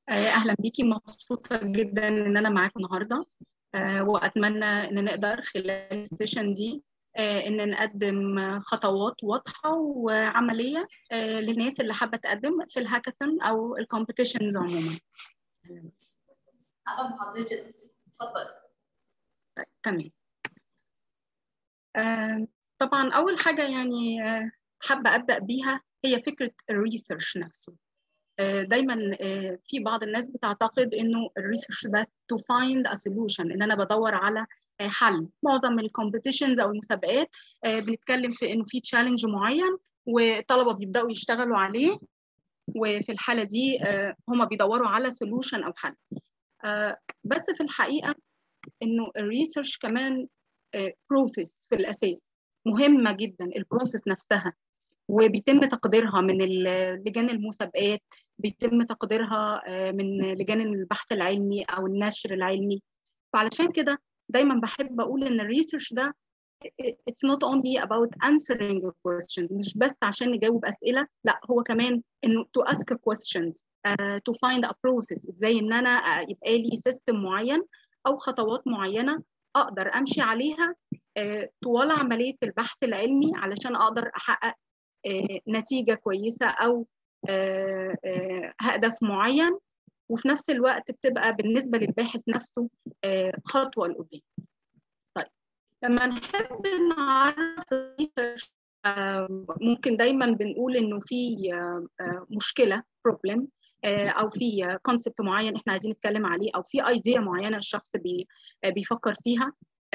اهلا بيكي مبسوطه جدا ان انا معاكم النهارده واتمنى ان نقدر خلال السيشن دي ان نقدم خطوات واضحه وعمليه للناس اللي حابه تقدم في الهاكاثون او الكومبيتيشنز عموما اهلا بحضرتك اتفضل تمام طبعا اول حاجه يعني حابه ابدا بيها هي فكره الريسيرش نفسه دايما في بعض الناس بتعتقد انه الريسيرش ده تو فايند ا سولوشن ان انا بدور على حل معظم الكومبيتيشنز او المسابقات بنتكلم في انه في تشالنج معين والطلبه بيبداوا يشتغلوا عليه وفي الحاله دي هم بيدوروا على سولوشن او حل بس في الحقيقه انه الريسيرش كمان بروسيس في الاساس مهمه جدا البروسيس نفسها وبيتم تقديرها من لجان المسابقات بيتم تقديرها من لجان البحث العلمي او النشر العلمي فعلشان كده دايما بحب اقول ان الريسيرش ده it's not only about answering a question مش بس عشان نجاوب اسئله لا هو كمان انه to ask questions uh, to find a process ازاي ان انا يبقى لي سيستم معين او خطوات معينه اقدر امشي عليها uh, طوال عمليه البحث العلمي علشان اقدر احقق نتيجة كويسة أو هدف معين وفي نفس الوقت بتبقى بالنسبة للباحث نفسه خطوة لقدام. طيب لما نحب نعرف الريسيرش ممكن دايما بنقول إنه في مشكلة بروبلم او في كونسبت معين احنا عايزين نتكلم عليه او في ايديا معينه الشخص بي بيفكر فيها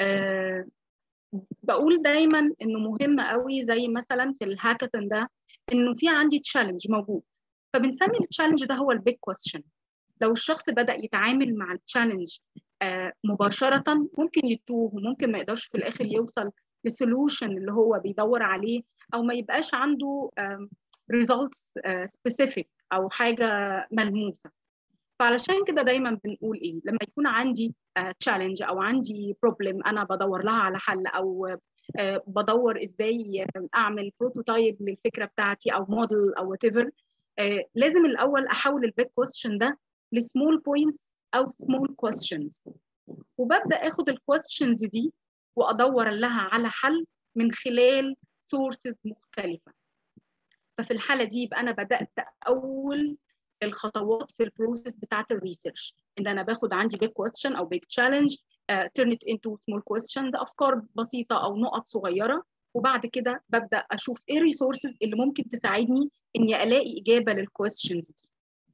بقول دايما انه مهم قوي زي مثلا في الهاكاثون ده انه في عندي تشالنج موجود فبنسمي التشالنج ده هو البيج كويستشن لو الشخص بدا يتعامل مع التشالنج آه مباشره ممكن يتوه وممكن ما يقدرش في الاخر يوصل للسولوشن اللي هو بيدور عليه او ما يبقاش عنده ريزلتس سبيسيفيك او حاجه ملموسه فعلشان كده دايما بنقول ايه لما يكون عندي تشالنج uh, او عندي بروبلم انا بدور لها على حل او uh, بدور ازاي اعمل بروتوتايب للفكره بتاعتي او موديل او وات ايفر uh, لازم الاول احول البيج كويستشن ده لسمول بوينتس او سمول كويستشنز وببدا اخد الكويستشنز دي وادور لها على حل من خلال سورسز مختلفه ففي الحاله دي يبقى انا بدات اول الخطوات في البروسيس بتاعت الريسيرش ان انا باخد عندي بيج كويستشن او بيج تشالنج تيرن ات انتو سمول كويستشن افكار بسيطه او نقط صغيره وبعد كده ببدا اشوف ايه الريسورسز اللي ممكن تساعدني اني الاقي اجابه للكويستشنز دي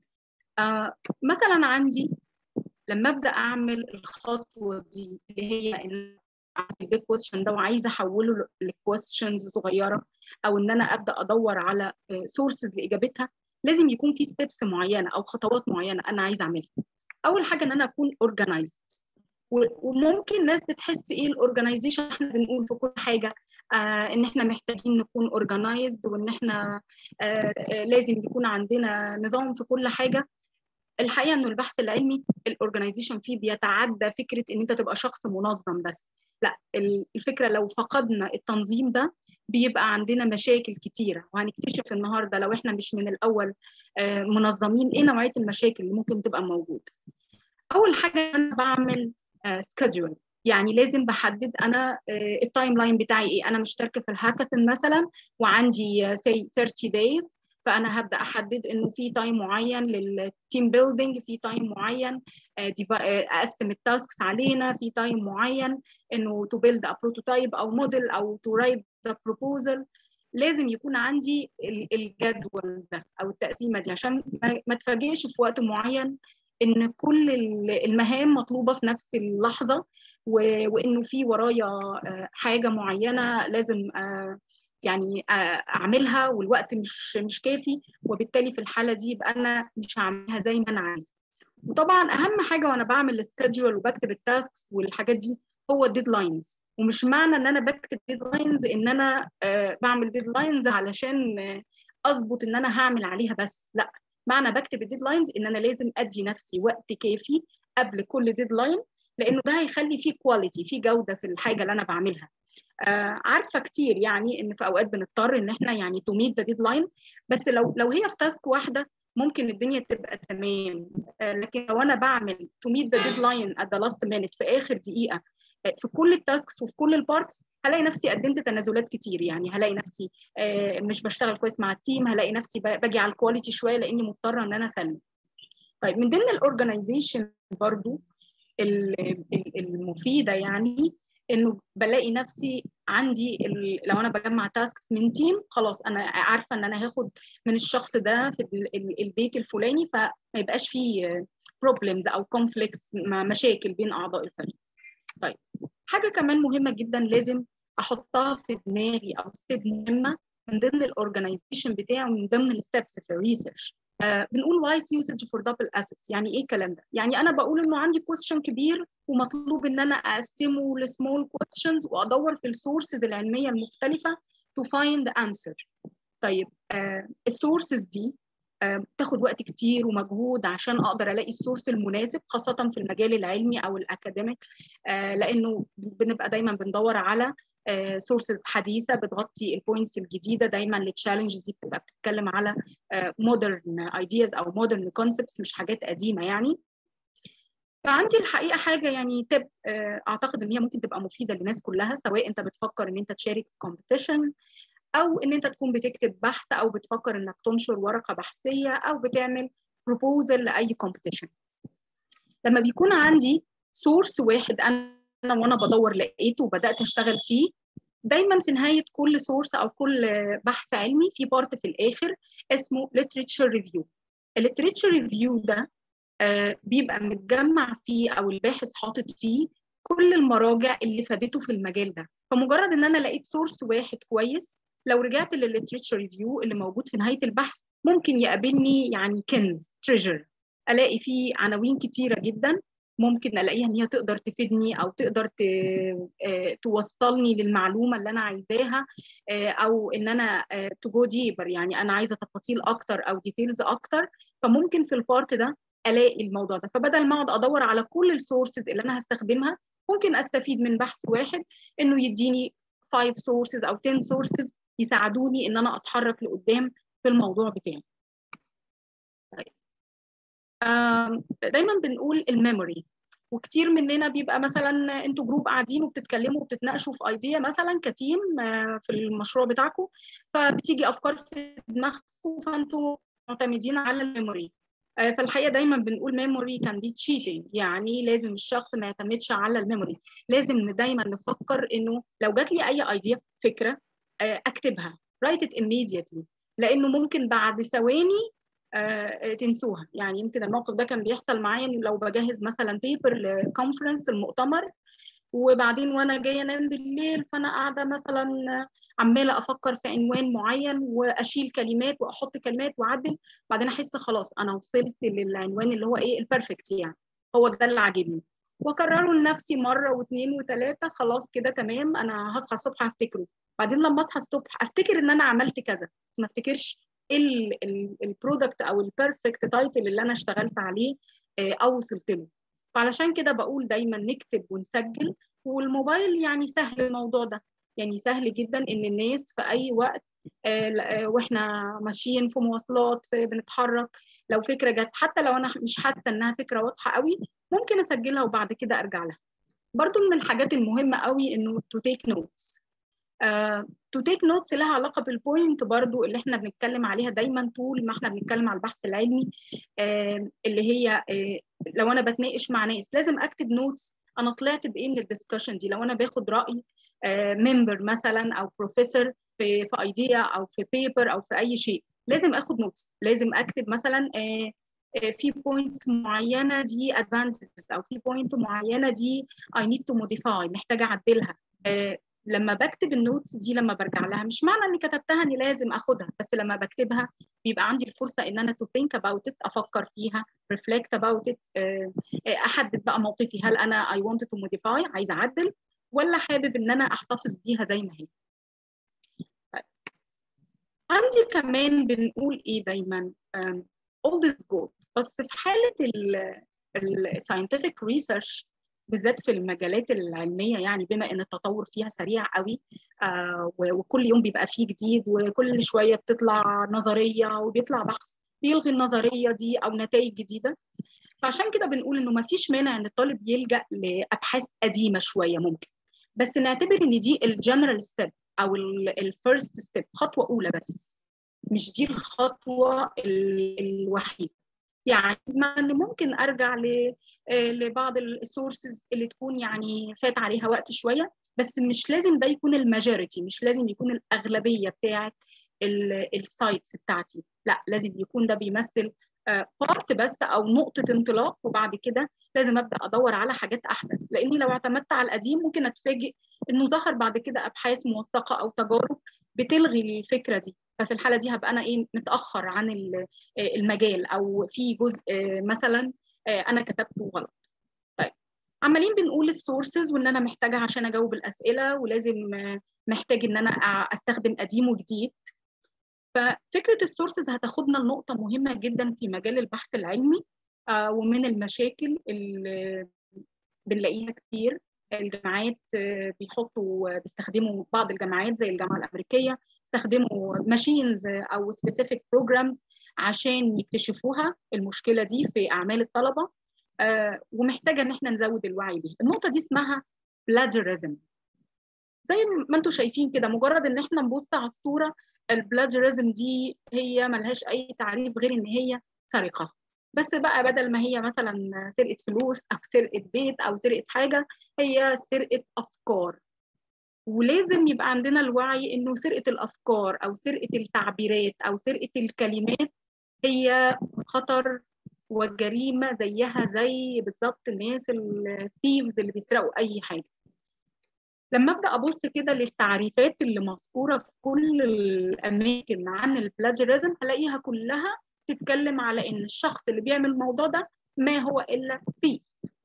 uh, مثلا عندي لما ابدا اعمل الخطوه دي اللي هي ان البيج كويستشن ده وعايزه احوله لكويستشنز صغيره او ان انا ابدا ادور على سورسز لاجابتها لازم يكون في ستيبس معينه او خطوات معينه انا عايزه اعملها اول حاجه ان انا اكون اورجنايزد وممكن ناس بتحس ايه الاورجنايزيشن احنا بنقول في كل حاجه آه ان احنا محتاجين نكون اورجنايزد وان احنا آه لازم يكون عندنا نظام في كل حاجه الحقيقه انه البحث العلمي الاورجنايزيشن فيه بيتعدى فكره ان انت تبقى شخص منظم بس لا الفكره لو فقدنا التنظيم ده بيبقى عندنا مشاكل كتيره وهنكتشف النهارده لو احنا مش من الاول منظمين ايه نوعيه المشاكل اللي ممكن تبقى موجوده اول حاجه انا بعمل سكادجول يعني لازم بحدد انا التايم لاين بتاعي ايه انا مشتركه في الهاكاثون مثلا وعندي سي 30 دايز فانا هبدا احدد انه في تايم معين للتيم بيلدينج في تايم معين اقسم التاسكس علينا في تايم معين انه تو بيلد ا بروتوتايب او موديل او تو رايت ذا بروبوزل لازم يكون عندي الجدول ده او التقسيمه دي عشان ما اتفاجئش في وقت معين ان كل المهام مطلوبه في نفس اللحظه وانه في ورايا حاجه معينه لازم يعني اعملها والوقت مش مش كافي وبالتالي في الحاله دي يبقى انا مش هعملها زي ما انا عايزه وطبعا اهم حاجه وانا بعمل السكادجول وبكتب التاسكس والحاجات دي هو الديدلاينز ومش معنى ان انا بكتب ديدلاينز ان انا آه بعمل ديدلاينز علشان آه اظبط ان انا هعمل عليها بس لا معنى بكتب الديدلاينز ان انا لازم ادي نفسي وقت كافي قبل كل ديدلاين لانه ده هيخلي فيه كواليتي فيه جوده في الحاجه اللي انا بعملها آه عارفه كتير يعني ان في اوقات بنضطر ان احنا يعني تو ميت ذا ديدلاين بس لو لو هي في تاسك واحده ممكن الدنيا تبقى تمام لكن لو انا بعمل to meet the deadline at the last minute في اخر دقيقه في كل التاسكس وفي كل البارتس هلاقي نفسي قدمت تنازلات كتير يعني هلاقي نفسي مش بشتغل كويس مع التيم هلاقي نفسي باجي على الكواليتي شويه لاني مضطره ان انا اسلم طيب من ضمن الاورجنايزيشن برضو المفيده يعني انه بلاقي نفسي عندي لو انا بجمع تاسك من تيم خلاص انا عارفه ان انا هاخد من الشخص ده في الديت الفلاني فما يبقاش فيه بروبلمز او كونفليكتس مشاكل بين اعضاء الفريق طيب حاجه كمان مهمه جدا لازم احطها في دماغي او ستيب مهمه من ضمن الاورجنايزيشن بتاعي ومن ضمن الستبس في الريسيرش آه بنقول وايس يوسج فور دبل اسيتس يعني ايه الكلام ده يعني انا بقول انه عندي كويستشن كبير ومطلوب ان انا اقسمه لسمول كويستشنز وادور في السورسز العلميه المختلفه تو فايند انسر طيب آه السورسز دي آه بتاخد وقت كتير ومجهود عشان اقدر الاقي السورس المناسب خاصه في المجال العلمي او الاكاديميك آه لانه بنبقى دايما بندور على سورسز uh, حديثه بتغطي البوينتس الجديده دايما التشالنجز دي بتبقى بتتكلم على مودرن uh, ايدياز او مودرن كونسبتس مش حاجات قديمه يعني فعندي الحقيقه حاجه يعني تب uh, اعتقد ان هي ممكن تبقى مفيده للناس كلها سواء انت بتفكر ان انت تشارك في كومبيتيشن او ان انت تكون بتكتب بحث او بتفكر انك تنشر ورقه بحثيه او بتعمل بروبوزل لاي كومبيتيشن لما بيكون عندي سورس واحد انا انا وانا بدور لقيته وبدات اشتغل فيه دايما في نهايه كل سورس او كل بحث علمي في بارت في الاخر اسمه literature review الليتريتشر ريفيو ده آه بيبقى متجمع فيه او الباحث حاطط فيه كل المراجع اللي فادته في المجال ده فمجرد ان انا لقيت سورس واحد كويس لو رجعت للليتريتشر ريفيو اللي موجود في نهايه البحث ممكن يقابلني يعني كنز تريجر الاقي فيه عناوين كتيره جدا ممكن الاقيها ان هي تقدر تفيدني او تقدر توصلني للمعلومه اللي انا عايزاها او ان انا تو ديبر يعني انا عايزه تفاصيل اكتر او ديتيلز اكتر فممكن في البارت ده الاقي الموضوع ده فبدل ما اقعد ادور على كل السورسز اللي انا هستخدمها ممكن استفيد من بحث واحد انه يديني 5 سورسز او 10 سورسز يساعدوني ان انا اتحرك لقدام في الموضوع بتاعي طيب. دايما بنقول الميموري وكتير مننا بيبقى مثلا انتوا جروب قاعدين وبتتكلموا وبتتناقشوا في ايديا مثلا كتيم في المشروع بتاعكم فبتيجي افكار في دماغكم فانتوا معتمدين على الميموري فالحقيقه دايما بنقول ميموري كان بي تشيتنج يعني لازم الشخص ما يعتمدش على الميموري لازم دايما نفكر انه لو جات لي اي ايديا فكره اكتبها write it immediately لانه ممكن بعد ثواني آه، تنسوها يعني يمكن الموقف ده كان بيحصل معايا لو بجهز مثلا بيبر لكونفرنس المؤتمر وبعدين وانا جايه انام بالليل فانا قاعده مثلا عماله افكر في عنوان معين واشيل كلمات واحط كلمات واعدل بعدين احس خلاص انا وصلت للعنوان اللي هو ايه البرفكت يعني هو ده اللي عاجبني واكرره لنفسي مره واثنين وثلاثه خلاص كده تمام انا هصحى الصبح هفتكره بعدين لما اصحى الصبح افتكر ان انا عملت كذا بس ما افتكرش البرودكت او البيرفكت تايتل اللي انا اشتغلت عليه او وصلت له فعلشان كده بقول دايما نكتب ونسجل والموبايل يعني سهل الموضوع ده يعني سهل جدا ان الناس في اي وقت واحنا ماشيين في مواصلات في بنتحرك لو فكره جت حتى لو انا مش حاسه انها فكره واضحه قوي ممكن اسجلها وبعد كده ارجع لها برضو من الحاجات المهمه قوي انه تو تيك نوتس تو تيك نوتس لها علاقه بالبوينت برضو اللي احنا بنتكلم عليها دايما طول ما احنا بنتكلم على البحث العلمي uh, اللي هي uh, لو انا بتناقش مع ناس لازم اكتب نوتس انا طلعت بايه من الدسكشن دي لو انا باخد راي ممبر uh, مثلا او بروفيسور في في ايديا او في بيبر او في اي شيء لازم اخد نوتس لازم اكتب مثلا في بوينتس معينه دي ادفانتجز او في بوينت معينه دي اي نيد تو موديفاي محتاجه اعدلها لما بكتب النوتس دي لما برجع لها مش معنى اني كتبتها اني لازم اخدها بس لما بكتبها بيبقى عندي الفرصه ان انا تو ثينك اباوت ات افكر فيها ريفلكت اباوت ات احدد بقى موقفي هل انا اي ونت تو موديفاي عايزه اعدل ولا حابب ان انا احتفظ بيها زي ما هي طيب. عندي كمان بنقول ايه دايما um, all is good بس في حاله الساينتفك ريسيرش بالذات في المجالات العلميه يعني بما ان التطور فيها سريع قوي آه وكل يوم بيبقى فيه جديد وكل شويه بتطلع نظريه وبيطلع بحث بيلغي النظريه دي او نتائج جديده فعشان كده بنقول انه ما فيش مانع ان الطالب يلجا لابحاث قديمه شويه ممكن بس نعتبر ان دي الجنرال ستيب او الفيرست ستيب خطوه اولى بس مش دي الخطوه الوحيده يعني ما ممكن ارجع لبعض السورسز اللي تكون يعني فات عليها وقت شويه بس مش لازم ده يكون الماجوريتي مش لازم يكون الاغلبيه بتاعه السايتس بتاعتي لا لازم يكون ده بيمثل بارت بس او نقطه انطلاق وبعد كده لازم ابدا ادور على حاجات احدث لاني لو اعتمدت على القديم ممكن اتفاجئ انه ظهر بعد كده ابحاث موثقه او تجارب بتلغي الفكره دي ففي الحاله دي هبقى انا ايه متاخر عن المجال او في جزء مثلا انا كتبته غلط طيب عمالين بنقول السورسز وان انا محتاجه عشان اجاوب الاسئله ولازم محتاج ان انا استخدم قديم وجديد ففكره السورسز هتاخدنا لنقطه مهمه جدا في مجال البحث العلمي ومن المشاكل اللي بنلاقيها كتير الجامعات بيحطوا بيستخدموا بعض الجامعات زي الجامعه الامريكيه استخدموا ماشينز او سبيسيفيك بروجرامز عشان يكتشفوها المشكله دي في اعمال الطلبه ومحتاجه ان احنا نزود الوعي بيها النقطه دي اسمها بلاجرزم زي ما انتم شايفين كده مجرد ان احنا نبص على الصوره البلاجرزم دي هي ملهاش اي تعريف غير ان هي سرقه بس بقى بدل ما هي مثلا سرقه فلوس او سرقه بيت او سرقه حاجه هي سرقه افكار ولازم يبقى عندنا الوعي انه سرقه الافكار او سرقه التعبيرات او سرقه الكلمات هي خطر وجريمه زيها زي بالظبط الناس الثيفز اللي بيسرقوا اي حاجه لما ابدا ابص كده للتعريفات اللي مذكوره في كل الاماكن عن البلاجرزم هلاقيها كلها تتكلم على ان الشخص اللي بيعمل الموضوع ده ما هو الا ثيف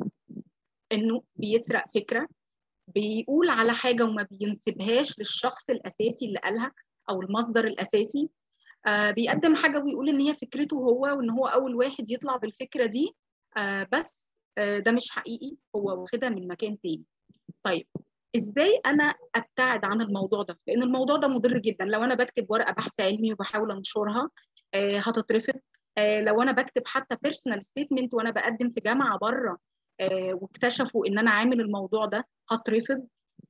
انه بيسرق فكره بيقول على حاجه وما بينسبهاش للشخص الاساسي اللي قالها او المصدر الاساسي آه بيقدم حاجه ويقول ان هي فكرته هو وان هو اول واحد يطلع بالفكره دي آه بس آه ده مش حقيقي هو واخدها من مكان تاني طيب ازاي انا ابتعد عن الموضوع ده لان الموضوع ده مضر جدا لو انا بكتب ورقه بحث علمي وبحاول انشرها آه هتترفض آه لو انا بكتب حتى بيرسونال ستيتمنت وانا بقدم في جامعه بره آه واكتشفوا ان انا عامل الموضوع ده هترفض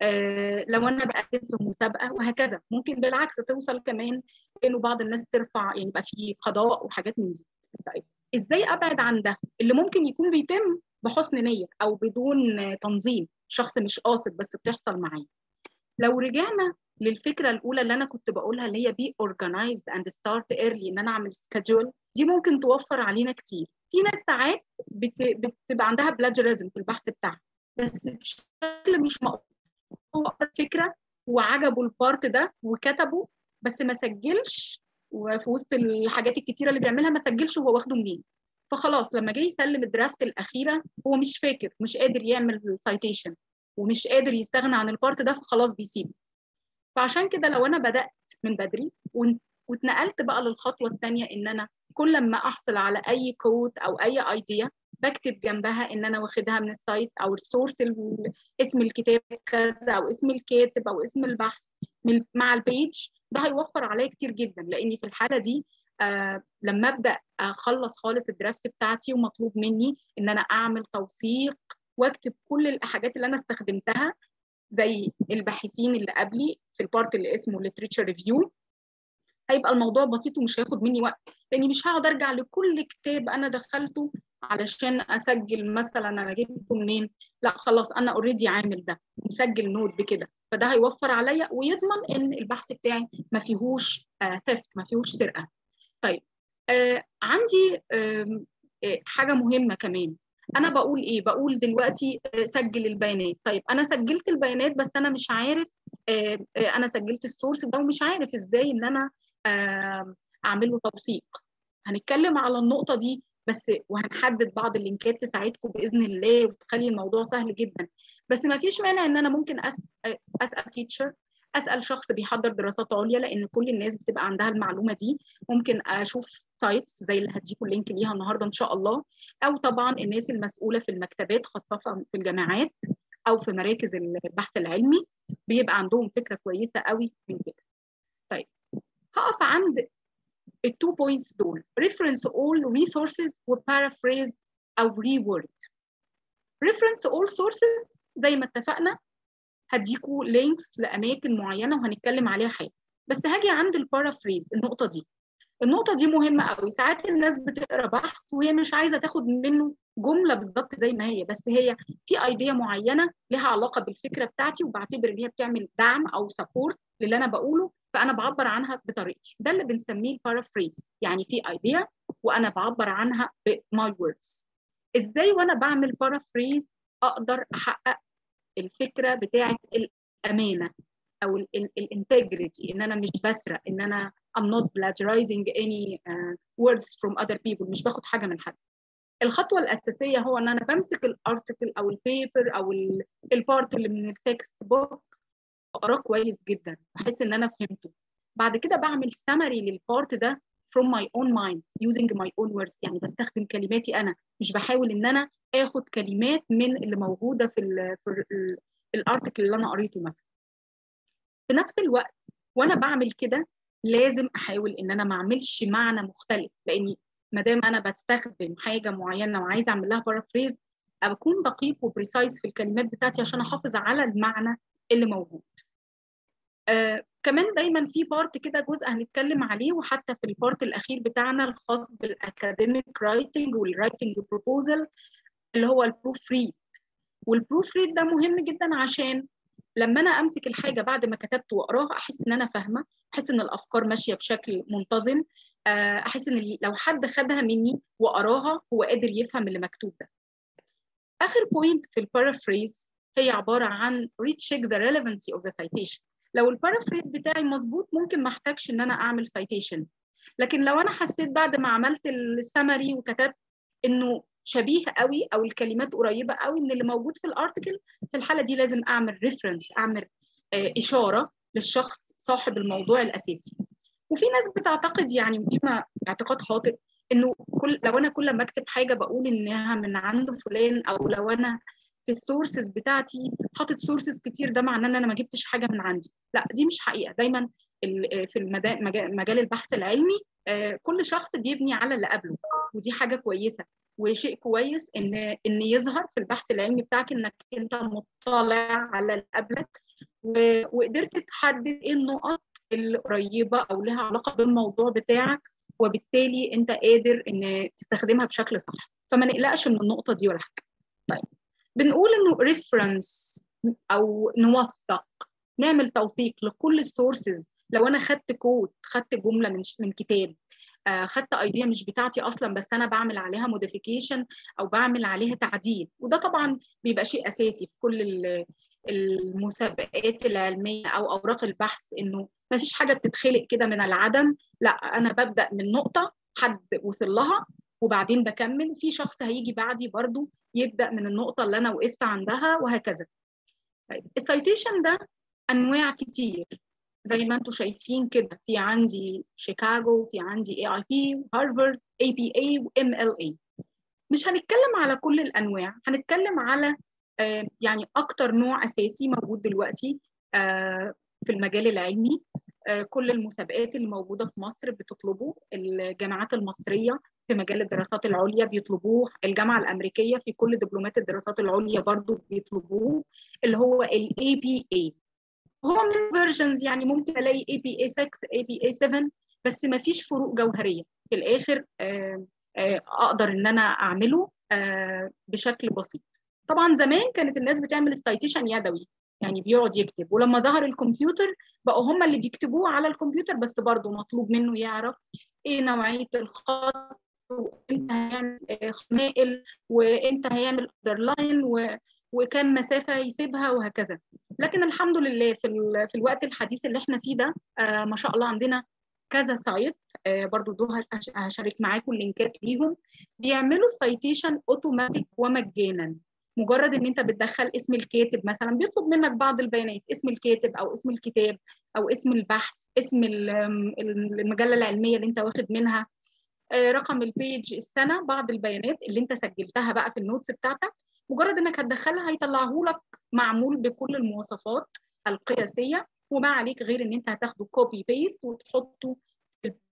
آه لو انا بقدم في مسابقه وهكذا ممكن بالعكس توصل كمان انه بعض الناس ترفع يعني يبقى في قضاء وحاجات من دي طيب ازاي ابعد عن ده اللي ممكن يكون بيتم بحسن نيه او بدون تنظيم شخص مش قاصد بس بتحصل معاه لو رجعنا للفكره الاولى اللي انا كنت بقولها اللي هي بي organized and start early ان انا اعمل سكادجول دي ممكن توفر علينا كتير في ناس ساعات بت... بتبقى عندها بلاجرزم في البحث بتاعها بس بشكل مش مقصود هو قرا فكره وعجبه البارت ده وكتبه بس ما سجلش وفي وسط الحاجات الكتيره اللي بيعملها ما سجلش هو واخده منين فخلاص لما جه يسلم الدرافت الاخيره هو مش فاكر مش قادر يعمل سايتيشن ومش قادر يستغنى عن البارت ده فخلاص بيسيبه فعشان كده لو انا بدات من بدري واتنقلت بقى للخطوه الثانيه ان انا كل ما احصل على اي كود او اي ايديا بكتب جنبها ان انا واخدها من السايت او السورس اسم الكتاب كذا او اسم الكاتب او اسم البحث مع البيج ده هيوفر عليا كتير جدا لاني في الحاله دي آه لما ابدا اخلص خالص الدرافت بتاعتي ومطلوب مني ان انا اعمل توثيق واكتب كل الحاجات اللي انا استخدمتها زي الباحثين اللي قبلي في البارت اللي اسمه literature ريفيو هيبقى الموضوع بسيط ومش هياخد مني وقت لاني مش هقعد ارجع لكل كتاب انا دخلته علشان اسجل مثلا انا جبته منين لا خلاص انا اوريدي عامل ده مسجل نوت بكده فده هيوفر عليا ويضمن ان البحث بتاعي ما فيهوش ثفت ما فيهوش سرقه طيب آه عندي آه حاجه مهمه كمان انا بقول ايه بقول دلوقتي سجل البيانات طيب انا سجلت البيانات بس انا مش عارف آه انا سجلت السورس ده ومش عارف ازاي ان انا اعمل له توثيق هنتكلم على النقطه دي بس وهنحدد بعض اللينكات تساعدكم باذن الله وتخلي الموضوع سهل جدا بس ما فيش مانع ان انا ممكن اسال اسال تيتشر اسال شخص بيحضر دراسات عليا لان كل الناس بتبقى عندها المعلومه دي ممكن اشوف سايتس زي اللي هديكم اللينك ليها النهارده ان شاء الله او طبعا الناس المسؤوله في المكتبات خاصه في الجامعات او في مراكز البحث العلمي بيبقى عندهم فكره كويسه قوي من كده طيب هقف عند التو بوينتس دول reference all resources وparaphrase او reword reference all sources زي ما اتفقنا هديكوا لينكس لاماكن معينه وهنتكلم عليها حاجه بس هاجي عند البارافريز النقطه دي النقطه دي مهمه قوي ساعات الناس بتقرا بحث وهي مش عايزه تاخد منه جمله بالظبط زي ما هي بس هي في ايديا معينه لها علاقه بالفكره بتاعتي وبعتبر ان هي بتعمل دعم او سبورت للي انا بقوله فانا بعبر عنها بطريقتي ده اللي بنسميه البارافريز يعني في ايديا وانا بعبر عنها بماي ووردز ازاي وانا بعمل بارافريز اقدر احقق الفكره بتاعه الامانه او الانتجريتي ان انا مش بسرق ان انا I'm not plagiarizing any uh, words from other people مش باخد حاجه من حد الخطوه الاساسيه هو ان انا بمسك الارتكل او البيبر او البارت اللي من التكست بوك اقراه كويس جدا بحس ان انا فهمته بعد كده بعمل سمري للبارت ده from my own mind using my own words يعني بستخدم كلماتي انا مش بحاول ان انا اخد كلمات من اللي موجوده في ال في الارتكل اللي انا قريته مثلا في نفس الوقت وانا بعمل كده لازم احاول ان انا ما اعملش معنى مختلف لاني ما دام انا بستخدم حاجه معينه وعايزه اعمل لها بارافريز اكون دقيق وبريسايز في الكلمات بتاعتي عشان احافظ على المعنى اللي موجود آه كمان دايما في بارت كده جزء هنتكلم عليه وحتى في البارت الاخير بتاعنا الخاص بالاكاديميك رايتنج والرايتنج بروبوزل اللي هو البروف ريد والبروف ريد ده مهم جدا عشان لما انا امسك الحاجه بعد ما كتبت واقراها احس ان انا فاهمه احس ان الافكار ماشيه بشكل منتظم احس ان لو حد خدها مني وقراها هو قادر يفهم اللي مكتوب ده اخر بوينت في البارافريز هي عباره عن recheck the relevancy of the citation لو البارافريز بتاعي مظبوط ممكن ما احتاجش ان انا اعمل citation لكن لو انا حسيت بعد ما عملت السمري وكتبت انه شبيه قوي او الكلمات قريبه قوي من اللي موجود في الارتكل في الحاله دي لازم اعمل ريفرنس اعمل آه اشاره للشخص صاحب الموضوع الاساسي وفي ناس بتعتقد يعني ودي ما اعتقاد خاطئ انه كل لو انا كل ما اكتب حاجه بقول انها من عند فلان او لو انا في السورسز بتاعتي حاطط سورسز كتير ده معناه ان انا ما جبتش حاجه من عندي لا دي مش حقيقه دايما في مجال البحث العلمي كل شخص بيبني على اللي قبله ودي حاجه كويسه وشيء كويس ان ان يظهر في البحث العلمي بتاعك انك انت مطلع على اللي قبلك وقدرت تحدد ايه النقط القريبه او لها علاقه بالموضوع بتاعك وبالتالي انت قادر ان تستخدمها بشكل صح فما نقلقش من النقطه دي ولا حاجه طيب بنقول انه ريفرنس او نوثق نعمل توثيق لكل السورسز لو انا خدت كود خدت جمله من من كتاب آه خدت ايديا مش بتاعتي اصلا بس انا بعمل عليها موديفيكيشن او بعمل عليها تعديل وده طبعا بيبقى شيء اساسي في كل المسابقات العلميه او اوراق البحث انه ما فيش حاجه بتتخلق كده من العدم لا انا ببدا من نقطه حد وصل لها وبعدين بكمل في شخص هيجي بعدي برضو يبدا من النقطه اللي انا وقفت عندها وهكذا طيب السيتيشن ده انواع كتير زي ما انتم شايفين كده في عندي شيكاغو في عندي اي اي بي هارفارد اي بي اي وام ال اي مش هنتكلم على كل الانواع هنتكلم على آه يعني اكتر نوع اساسي موجود دلوقتي آه في المجال العلمي آه كل المسابقات اللي موجوده في مصر بتطلبه الجامعات المصريه في مجال الدراسات العليا بيطلبوه الجامعه الامريكيه في كل دبلومات الدراسات العليا برضو بيطلبوه اللي هو الاي بي اي هو من فيرجنز يعني ممكن الاقي اي بي اي 6 اي بي اي 7 بس ما فيش فروق جوهريه في الاخر آآ آآ اقدر ان انا اعمله بشكل بسيط طبعا زمان كانت الناس بتعمل السايتيشن يدوي يعني بيقعد يكتب ولما ظهر الكمبيوتر بقوا هم اللي بيكتبوه على الكمبيوتر بس برضه مطلوب منه يعرف ايه نوعيه الخط وامتى هيعمل مائل وامتى هيعمل اندرلاين و وكم مسافه يسيبها وهكذا لكن الحمد لله في, في الوقت الحديث اللي احنا فيه ده آه ما شاء الله عندنا كذا سايت آه برضو دول هشارك معاكم اللينكات ليهم بيعملوا السايتيشن اوتوماتيك ومجانا مجرد ان انت بتدخل اسم الكاتب مثلا بيطلب منك بعض البيانات اسم الكاتب او اسم الكتاب او اسم البحث اسم المجله العلميه اللي انت واخد منها آه رقم البيج السنه بعض البيانات اللي انت سجلتها بقى في النوتس بتاعتك مجرد انك هتدخلها هيطلعه لك معمول بكل المواصفات القياسيه وما عليك غير ان انت هتاخده كوبي بيست وتحطه في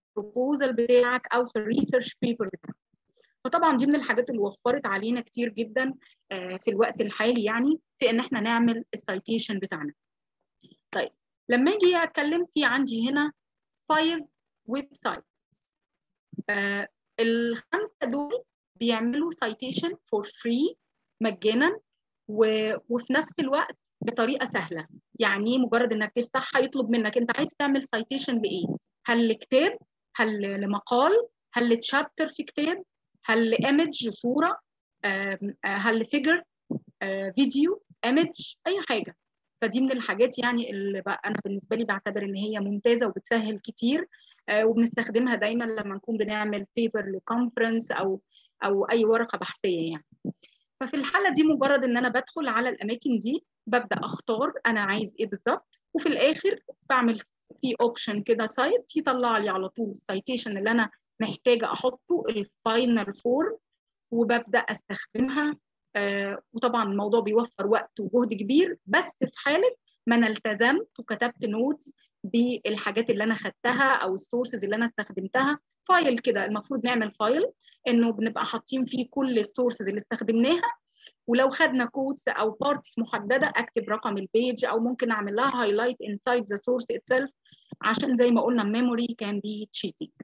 البروبوزال بتاعك او في الريسيرش بيبر بتاعك فطبعا دي من الحاجات اللي وفرت علينا كتير جدا في الوقت الحالي يعني في ان احنا نعمل السايتيشن بتاعنا طيب لما اجي اتكلم في عندي هنا 5 ويب سايت الخمسه دول بيعملوا سايتيشن فور فري مجانا و... وفي نفس الوقت بطريقه سهله يعني مجرد انك تفتحها يطلب منك انت عايز تعمل سايتيشن لايه هل لكتاب هل لمقال هل لتشابتر في كتاب هل لايمج صوره هل لفيجر فيديو ايمج اي حاجه فدي من الحاجات يعني اللي بقى انا بالنسبه لي بعتبر ان هي ممتازه وبتسهل كتير وبنستخدمها دايما لما نكون بنعمل بيبر لكونفرنس او او اي ورقه بحثيه يعني ففي الحاله دي مجرد ان انا بدخل على الاماكن دي ببدا اختار انا عايز ايه بالظبط وفي الاخر بعمل في اوبشن كده سايت يطلع لي على طول السايتيشن اللي انا محتاجه احطه الفاينل فورم وببدا استخدمها آه وطبعا الموضوع بيوفر وقت وجهد كبير بس في حاله ما انا التزمت وكتبت نوتس بالحاجات اللي انا خدتها او السورسز اللي انا استخدمتها فايل كده المفروض نعمل فايل انه بنبقى حاطين فيه كل السورسز اللي استخدمناها ولو خدنا كودز او بارتس محدده اكتب رقم البيج او ممكن اعمل لها هايلايت انسايد ذا سورس اتسيلف عشان زي ما قلنا memory can be cheating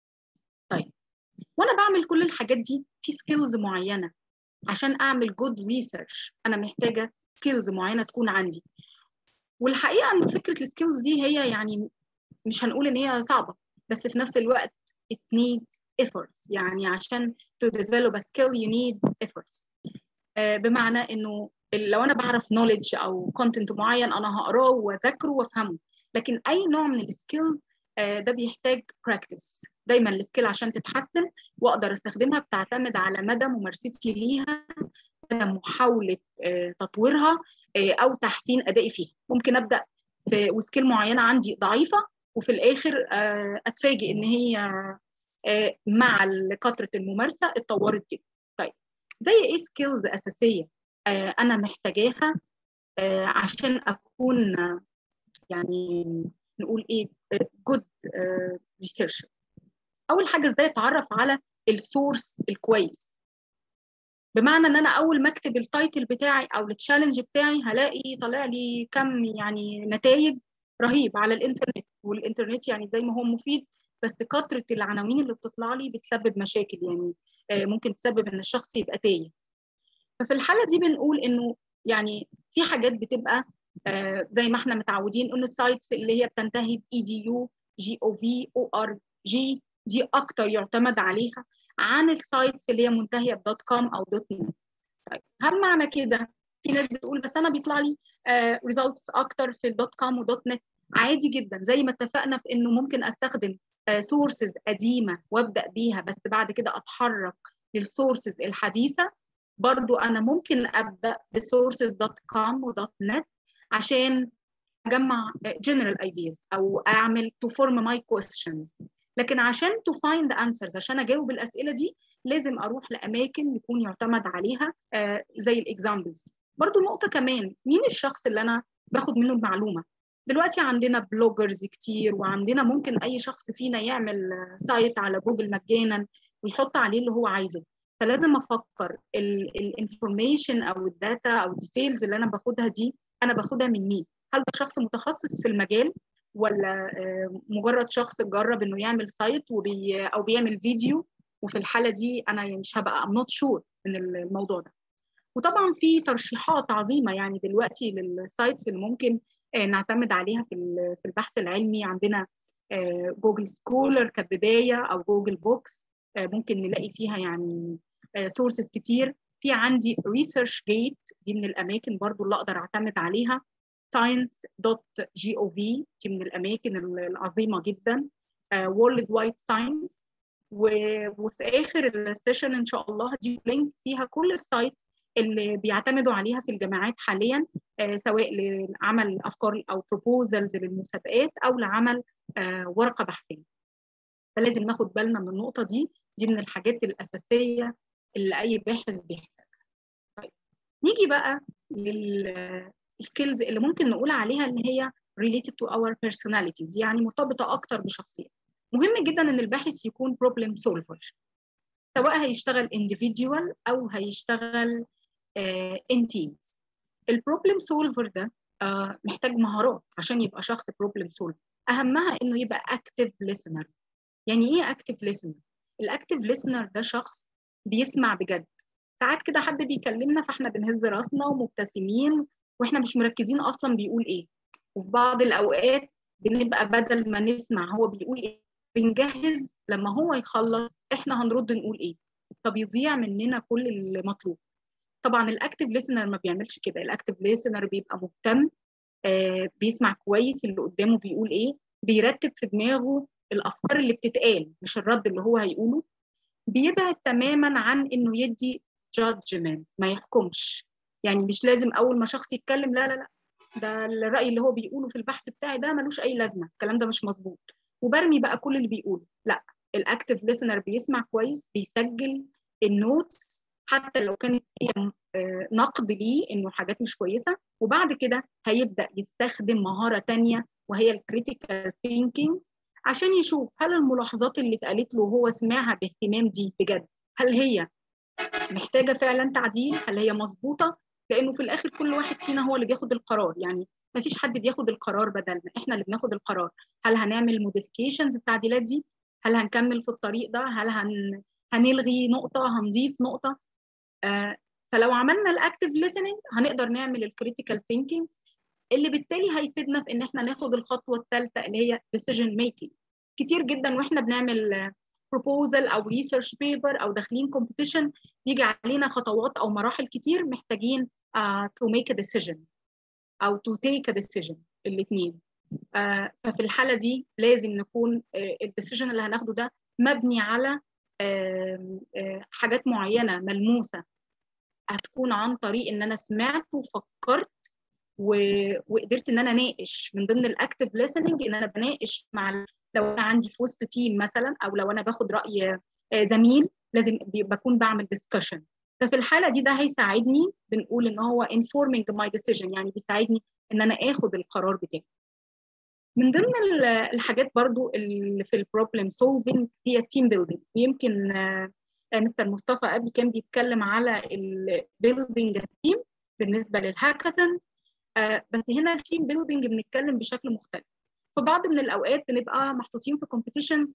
طيب وانا بعمل كل الحاجات دي في سكيلز معينه عشان اعمل جود ريسيرش انا محتاجه سكيلز معينه تكون عندي والحقيقه ان فكره السكيلز دي هي يعني مش هنقول ان هي صعبه بس في نفس الوقت it needs efforts يعني عشان to develop a skill you need efforts آه بمعنى انه لو انا بعرف knowledge او content معين انا هقراه واذاكره وافهمه لكن اي نوع من السكيل آه ده بيحتاج practice دايما السكيل عشان تتحسن واقدر استخدمها بتعتمد على مدى ممارستي ليها مدى محاوله آه تطويرها او تحسين ادائي فيها ممكن ابدا في وسكيل معينه عندي ضعيفه وفي الاخر اتفاجئ ان هي مع كثره الممارسه اتطورت جدا طيب زي ايه سكيلز اساسيه انا محتاجاها عشان اكون يعني نقول ايه جود ريسيرش اول حاجه ازاي اتعرف على السورس الكويس بمعنى ان انا اول ما اكتب التايتل بتاعي او التشالنج بتاعي هلاقي طالع لي كم يعني نتائج رهيب على الانترنت والانترنت يعني زي ما هو مفيد بس كثره العناوين اللي بتطلع لي بتسبب مشاكل يعني ممكن تسبب ان الشخص يبقى تايه ففي الحاله دي بنقول انه يعني في حاجات بتبقى زي ما احنا متعودين ان السايتس اللي هي بتنتهي ب اي دي يو جي او في او ار جي دي اكتر يعتمد عليها عن السايتس اللي هي منتهيه بدوت كوم او دوت نت طيب هل معنى كده في ناس بتقول بس انا بيطلع لي ريزلتس uh, اكتر في الدوت كوم ودوت نت عادي جدا زي ما اتفقنا في انه ممكن استخدم سورسز uh, قديمه وابدا بيها بس بعد كده اتحرك للسورسز الحديثه برضو انا ممكن ابدا بسورسز دوت كوم ودوت نت عشان اجمع جنرال ايدياز او اعمل تو فورم ماي كويستشنز لكن عشان تو فايند انسرز عشان اجاوب الاسئله دي لازم اروح لاماكن يكون يعتمد عليها آه زي الاكزامبلز برضو نقطه كمان مين الشخص اللي انا باخد منه المعلومه دلوقتي عندنا بلوجرز كتير وعندنا ممكن اي شخص فينا يعمل سايت على جوجل مجانا ويحط عليه اللي هو عايزه فلازم افكر الانفورميشن او الداتا او الديتيلز اللي انا باخدها دي انا باخدها من مين هل ده شخص متخصص في المجال ولا مجرد شخص جرب انه يعمل سايت وبي او بيعمل فيديو وفي الحاله دي انا مش هبقى I'm not sure من الموضوع ده وطبعا في ترشيحات عظيمه يعني دلوقتي للسايتس اللي ممكن نعتمد عليها في في البحث العلمي عندنا جوجل سكولر كبدايه او جوجل بوكس ممكن نلاقي فيها يعني سورسز كتير في عندي ريسيرش جيت دي من الاماكن برضو اللي اقدر اعتمد عليها science.gov دي من الاماكن العظيمه جدا وورلد وايد ساينس وفي اخر السيشن ان شاء الله هدي لينك فيها كل السايتس اللي بيعتمدوا عليها في الجامعات حاليا سواء لعمل افكار او بروبوزلز للمسابقات او لعمل ورقه بحثيه فلازم ناخد بالنا من النقطه دي دي من الحاجات الاساسيه اللي اي باحث بيحتاجها طيب نيجي بقى لل السكيلز اللي ممكن نقول عليها ان هي related to our personalities يعني مرتبطه اكتر بشخصيتنا مهم جدا ان الباحث يكون بروبلم سولفر سواء هيشتغل individual او هيشتغل ان تيمز البروبلم سولفر ده uh, محتاج مهارات عشان يبقى شخص بروبلم سولفر اهمها انه يبقى اكتف listener يعني ايه اكتف listener الاكتف listener ده شخص بيسمع بجد ساعات كده حد بيكلمنا فاحنا بنهز راسنا ومبتسمين واحنا مش مركزين اصلا بيقول ايه وفي بعض الاوقات بنبقى بدل ما نسمع هو بيقول ايه بنجهز لما هو يخلص احنا هنرد نقول ايه فبيضيع مننا كل المطلوب طبعا الاكتف ليسنر ما بيعملش كده الاكتف ليسنر بيبقى مهتم آه بيسمع كويس اللي قدامه بيقول ايه بيرتب في دماغه الافكار اللي بتتقال مش الرد اللي هو هيقوله بيبعد تماما عن انه يدي جادجمنت ما يحكمش يعني مش لازم اول ما شخص يتكلم لا لا لا ده الراي اللي هو بيقوله في البحث بتاعي ده ملوش اي لازمه الكلام ده مش مظبوط وبرمي بقى كل اللي بيقوله لا الاكتف ليسنر بيسمع كويس بيسجل النوتس حتى لو كانت هي نقد ليه انه حاجات مش كويسه وبعد كده هيبدا يستخدم مهاره تانية وهي الكريتيكال ثينكينج عشان يشوف هل الملاحظات اللي اتقالت له وهو سمعها باهتمام دي بجد هل هي محتاجه فعلا تعديل هل هي مظبوطه لانه في الاخر كل واحد فينا هو اللي بياخد القرار يعني ما فيش حد بياخد القرار بدلنا احنا اللي بناخد القرار هل هنعمل موديفيكيشنز التعديلات دي هل هنكمل في الطريق ده هل هن... هنلغي نقطه هنضيف نقطه آه فلو عملنا الاكتيف listening هنقدر نعمل الكريتيكال ثينكينج اللي بالتالي هيفيدنا في ان احنا ناخد الخطوه الثالثه اللي هي decision making كتير جدا واحنا بنعمل بروبوزل او ريسيرش بيبر او داخلين كومبيتيشن بيجي علينا خطوات او مراحل كتير محتاجين uh, to make a decision او to take a decision الاثنين uh, ففي الحاله دي لازم نكون uh, الديسيجن اللي هناخده ده مبني على حاجات معينه ملموسه هتكون عن طريق ان انا سمعت وفكرت و... وقدرت ان انا اناقش من ضمن الاكتف listening ان انا بناقش مع لو انا عندي في وسط تيم مثلا او لو انا باخد راي زميل لازم بكون بعمل discussion ففي الحاله دي ده هيساعدني بنقول ان هو informing my decision يعني بيساعدني ان انا اخد القرار بتاعي من ضمن الحاجات برضو اللي في البروبلم سولفينج هي التيم بيلدينج ويمكن مستر مصطفى قبل كان بيتكلم على البيلدينج تيم بالنسبه للهاكاثون بس هنا التيم بيلدينج بنتكلم بشكل مختلف في بعض من الاوقات بنبقى محطوطين في كومبيتيشنز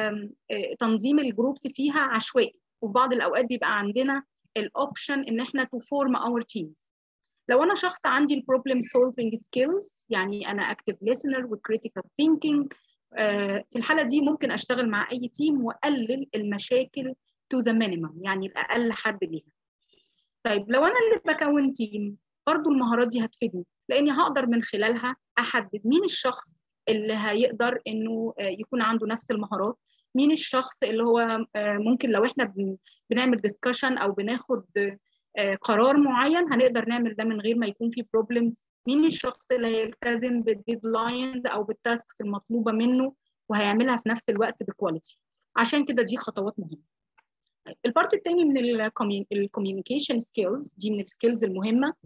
تنظيم الجروبس فيها عشوائي وفي بعض الاوقات بيبقى عندنا الاوبشن ان احنا تو فورم اور تيمز لو انا شخص عندي البروبلم سولفينج سكيلز يعني انا اكتف listener وكريتيكال ثينكينج في الحاله دي ممكن اشتغل مع اي تيم واقلل المشاكل تو ذا مينيمم يعني الاقل حد ليها طيب لو انا اللي بكون تيم برضو المهارات دي هتفيدني لاني هقدر من خلالها احدد مين الشخص اللي هيقدر انه يكون عنده نفس المهارات مين الشخص اللي هو ممكن لو احنا بنعمل ديسكشن او بناخد قرار معين هنقدر نعمل ده من غير ما يكون في بروبلمز مين الشخص اللي هيلتزم بالديدلاينز او بالتاسكس المطلوبه منه وهيعملها في نفس الوقت بكواليتي عشان كده دي خطوات مهمه البارت الثاني من الكوميونيكيشن سكيلز دي من السكيلز المهمه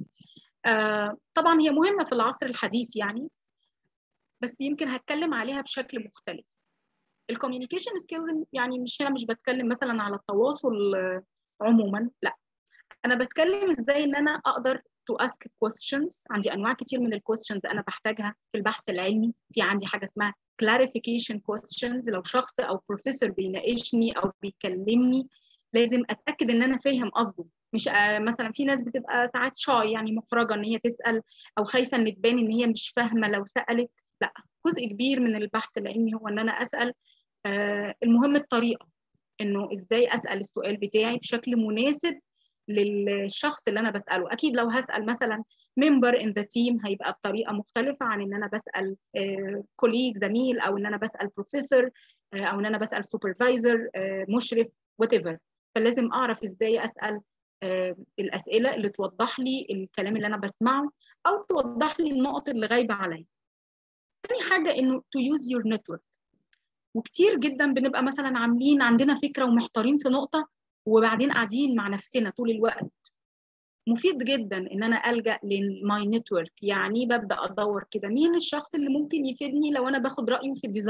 آه طبعا هي مهمه في العصر الحديث يعني بس يمكن هتكلم عليها بشكل مختلف الكوميونيكيشن سكيلز يعني مش هنا مش بتكلم مثلا على التواصل عموما لا انا بتكلم ازاي ان انا اقدر تو اسك questions عندي انواع كتير من الكويستشنز انا بحتاجها في البحث العلمي في عندي حاجه اسمها clarification questions لو شخص او بروفيسور بيناقشني او بيكلمني لازم اتاكد ان انا فاهم قصده مش آه مثلا في ناس بتبقى ساعات شاي يعني محرجه ان هي تسال او خايفه ان تبان ان هي مش فاهمه لو سالت لا جزء كبير من البحث العلمي هو ان انا اسال آه المهم الطريقه انه ازاي اسال السؤال بتاعي بشكل مناسب للشخص اللي انا بساله اكيد لو هسال مثلا ممبر ان ذا تيم هيبقى بطريقه مختلفه عن ان انا بسال كوليج uh, زميل او ان انا بسال بروفيسور uh, او ان انا بسال سوبرفايزر uh, مشرف وات ايفر فلازم اعرف ازاي اسال الاسئله اللي توضح لي الكلام اللي انا بسمعه او توضح لي النقط اللي غايبه عليا تاني حاجه انه تو يوز يور نتورك وكتير جدا بنبقى مثلا عاملين عندنا فكره ومحتارين في نقطه وبعدين قاعدين مع نفسنا طول الوقت مفيد جدا ان انا الجا للماي نتورك يعني ببدا ادور كده مين الشخص اللي ممكن يفيدني لو انا باخد رايه في الديزاين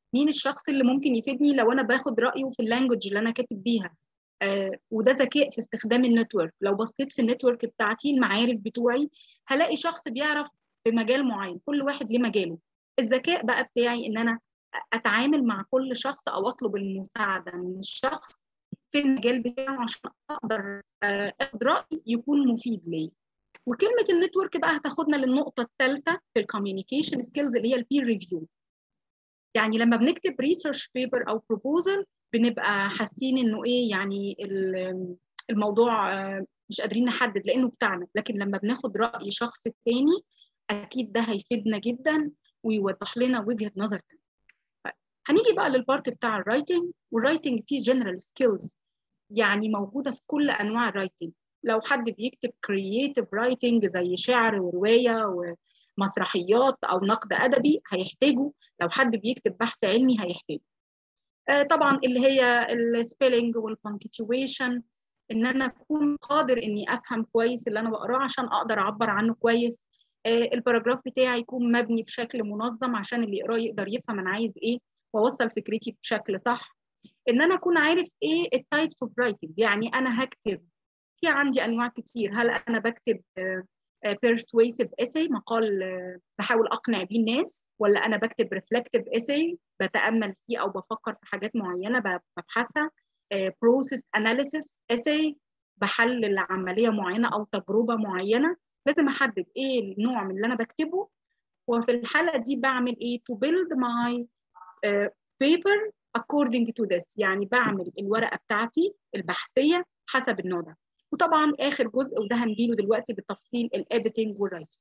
مين الشخص اللي ممكن يفيدني لو انا باخد رايه في اللانجوج اللي انا كاتب بيها آه وده ذكاء في استخدام النتورك لو بصيت في النتورك بتاعتي المعارف بتوعي هلاقي شخص بيعرف في مجال معين كل واحد ليه مجاله الذكاء بقى بتاعي ان انا اتعامل مع كل شخص او اطلب المساعده من الشخص في المجال بتاعه عشان اقدر اخد راي يكون مفيد ليا وكلمه النتورك بقى هتاخدنا للنقطه الثالثه في الكوميونيكيشن سكيلز اللي هي البير ريفيو يعني لما بنكتب ريسيرش بيبر او بروبوزل بنبقى حاسين انه ايه يعني الموضوع مش قادرين نحدد لانه بتاعنا لكن لما بناخد راي شخص تاني اكيد ده هيفيدنا جدا ويوضح لنا وجهه نظر تانية. هنيجي بقى للبارت بتاع الرايتنج والرايتنج فيه جنرال سكيلز يعني موجوده في كل انواع الرايتنج لو حد بيكتب كرييتيف رايتنج زي شعر وروايه ومسرحيات او نقد ادبي هيحتاجه لو حد بيكتب بحث علمي هيحتاجه آه طبعا اللي هي السبيلنج والبنكتويشن ان انا اكون قادر اني افهم كويس اللي انا بقراه عشان اقدر اعبر عنه كويس آه الباراجراف بتاعي يكون مبني بشكل منظم عشان اللي يقراه يقدر يفهم انا عايز ايه واوصل فكرتي بشكل صح ان انا اكون عارف ايه التايبس اوف رايتنج يعني انا هكتب في عندي انواع كتير هل انا بكتب persuasive essay مقال بحاول اقنع بيه الناس ولا انا بكتب reflective essay بتامل فيه او بفكر في حاجات معينه ببحثها process analysis essay بحلل عمليه معينه او تجربه معينه لازم احدد ايه النوع من اللي انا بكتبه وفي الحاله دي بعمل ايه to build my uh, paper according to this يعني بعمل الورقه بتاعتي البحثيه حسب النوع ده وطبعا اخر جزء وده هنجيله دلوقتي بالتفصيل الاديتنج والرايتنج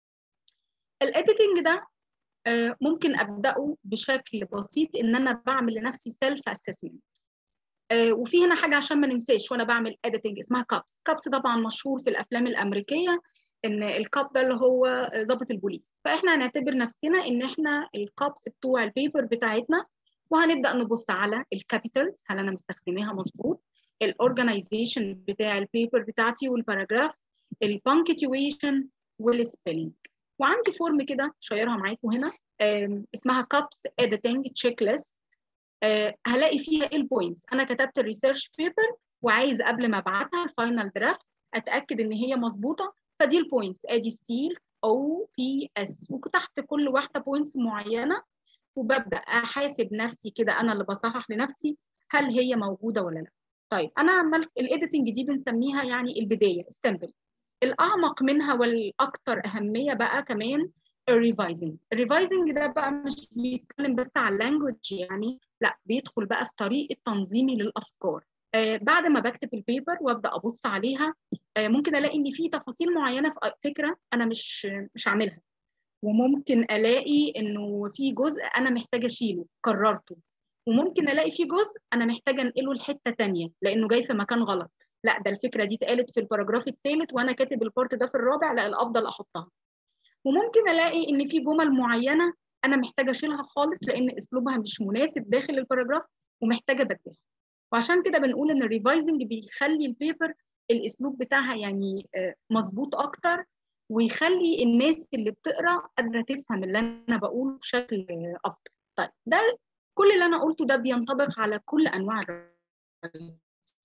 الاديتنج ده uh, ممكن ابداه بشكل بسيط ان انا بعمل لنفسي سيلف اسسمنت uh, وفي هنا حاجه عشان ما ننساش وانا بعمل اديتنج اسمها كابس كابس طبعا مشهور في الافلام الامريكيه ان الكاب ده اللي هو ضابط البوليس فاحنا هنعتبر نفسنا ان احنا الكابس بتوع البيبر بتاعتنا وهنبدا نبص على الكابيتالز هل انا مستخدماها مظبوط الاورجنايزيشن بتاع البيبر بتاعتي والباراجراف البانكتويشن والسبيلنج وعندي فورم كده شايرها معاكم هنا اسمها كابس اديتنج تشيك ليست هلاقي فيها ايه البوينتس انا كتبت الريسيرش بيبر وعايز قبل ما ابعتها الفاينل درافت اتاكد ان هي مظبوطه فدي البوينتس ادي السيل او بي اس وتحت كل واحده بوينتس معينه وببدا احاسب نفسي كده انا اللي بصحح لنفسي هل هي موجوده ولا لا طيب انا عملت الايديتنج دي بنسميها يعني البدايه ستامبل الاعمق منها والاكثر اهميه بقى كمان الريفايزنج الريفايزنج ده بقى مش بيتكلم بس على اللانجوج يعني لا بيدخل بقى في طريقه تنظيمي للافكار آه بعد ما بكتب البيبر وابدا ابص عليها آه ممكن الاقي ان في تفاصيل معينه في فكره انا مش مش عاملها وممكن الاقي انه في جزء انا محتاجه اشيله قررته وممكن الاقي في جزء انا محتاجه انقله لحته ثانيه لانه جاي في مكان غلط لا ده الفكره دي اتقالت في الباراجراف الثالث وانا كاتب البارت ده في الرابع لا الافضل احطها وممكن الاقي ان في جمل معينه انا محتاجه اشيلها خالص لان اسلوبها مش مناسب داخل الباراجراف ومحتاجه ابدلها وعشان كده بنقول ان الريفايزنج بيخلي البيبر الاسلوب بتاعها يعني مظبوط اكتر ويخلي الناس اللي بتقرا قادره تفهم اللي انا بقوله بشكل افضل طيب ده كل اللي انا قلته ده بينطبق على كل انواع الرايتنج